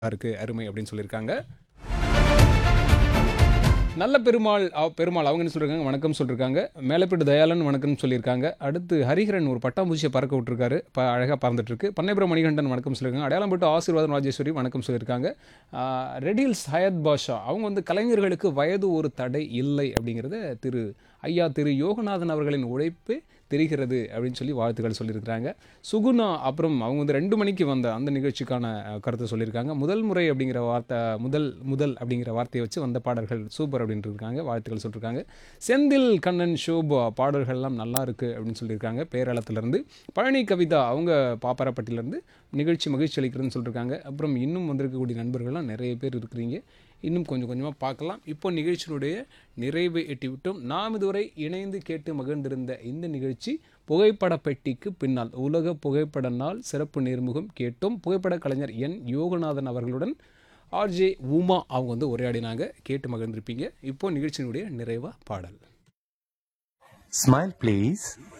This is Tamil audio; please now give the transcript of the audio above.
இருக்கு அருமை அப்படின்னு சொல்லியிருக்காங்க நல்ல பெருமாள் அவ- பெருமாள் அவங்க என்ன சொல்லியிருக்காங்க வணக்கம் சொல்லியிருக்காங்க மேலப்பேட்டு தயாளன் வணக்கம் சொல்லியிருக்காங்க அடுத்து ஹரிஹரன் ஒரு பட்டாம்பூச்சியை பறக்க விட்டுருக்காரு ப அழகாக பறந்துட்டு இருக்கு பண்ணைபுரம் மணிகண்டன் வணக்கம் சொல்லியிருக்காங்க அடையாளம் போட்டு ஆசீர்வாதம் ராஜேஸ்வரி வணக்கம் சொல்லியிருக்காங்க ஆஹ், ரெடில்ஸ் ஹயத் பாஷா அவங்க வந்து கலைஞர்களுக்கு வயது ஒரு தடை இல்லை அப்படிங்கிறத திரு ஐயா திரு யோகநாதன் அவர்களின் உழைப்பு தெரிகிறது அப்படின்னு சொல்லி வாழ்த்துக்கள் சொல்லியிருக்கிறாங்க சுகுணா அப்புறம் அவங்க வந்து ரெண்டு மணிக்கு வந்த அந்த நிகழ்ச்சிக்கான அஹ், கருத்தை சொல்லியிருக்காங்க முதல் முறை அப்படிங்கிற வார்த்தை முதல் முதல் அப்படிங்கிற வார்த்தையை வச்சு வந்த பாடல்கள் சூப்பர் அப்படின்ட்டு இருக்காங்க வாழ்த்துக்கள் சொல்லியிருக்காங்க செந்தில் கண்ணன் ஷோபா பாடல்கள்லாம் நல்லா இருக்கு அப்படின்னு சொல்லியிருக்காங்க பேரளத்துலேருந்து பழனி கவிதா அவங்க பாப்பாரப்பட்டியிலேருந்து நிகழ்ச்சி மகிழ்ச்சி அளிக்கிறதுன்னு சொல்லியிருக்காங்க அப்புறம் இன்னும் வந்திருக்கக்கூடிய நண்பர்கள்லாம் நிறைய பேர் இருக்கிறீங்க இன்னும் கொஞ்சம் கொஞ்சமாக பார்க்கலாம் இப்போ நிகழ்ச்சியினுடைய நிறைவை எட்டிவிட்டோம் நாம் இதுவரை இணைந்து கேட்டு மகிழ்ந்திருந்த இந்த நிகழ்ச்சி புகைப்பட பெட்டிக்கு பின்னால் உலக புகைப்பட நாள் சிறப்பு நேர்முகம் கேட்டோம் புகைப்பட கலைஞர் என் யோகநாதன் அவர்களுடன் ஆர்ஜே உமா அவங்க வந்து உரையாடினாங்க கேட்டு மகிழ்ந்திருப்பீங்க இப்போ நிகழ்ச்சியினுடைய நிறைவா பாடல் Smile, please.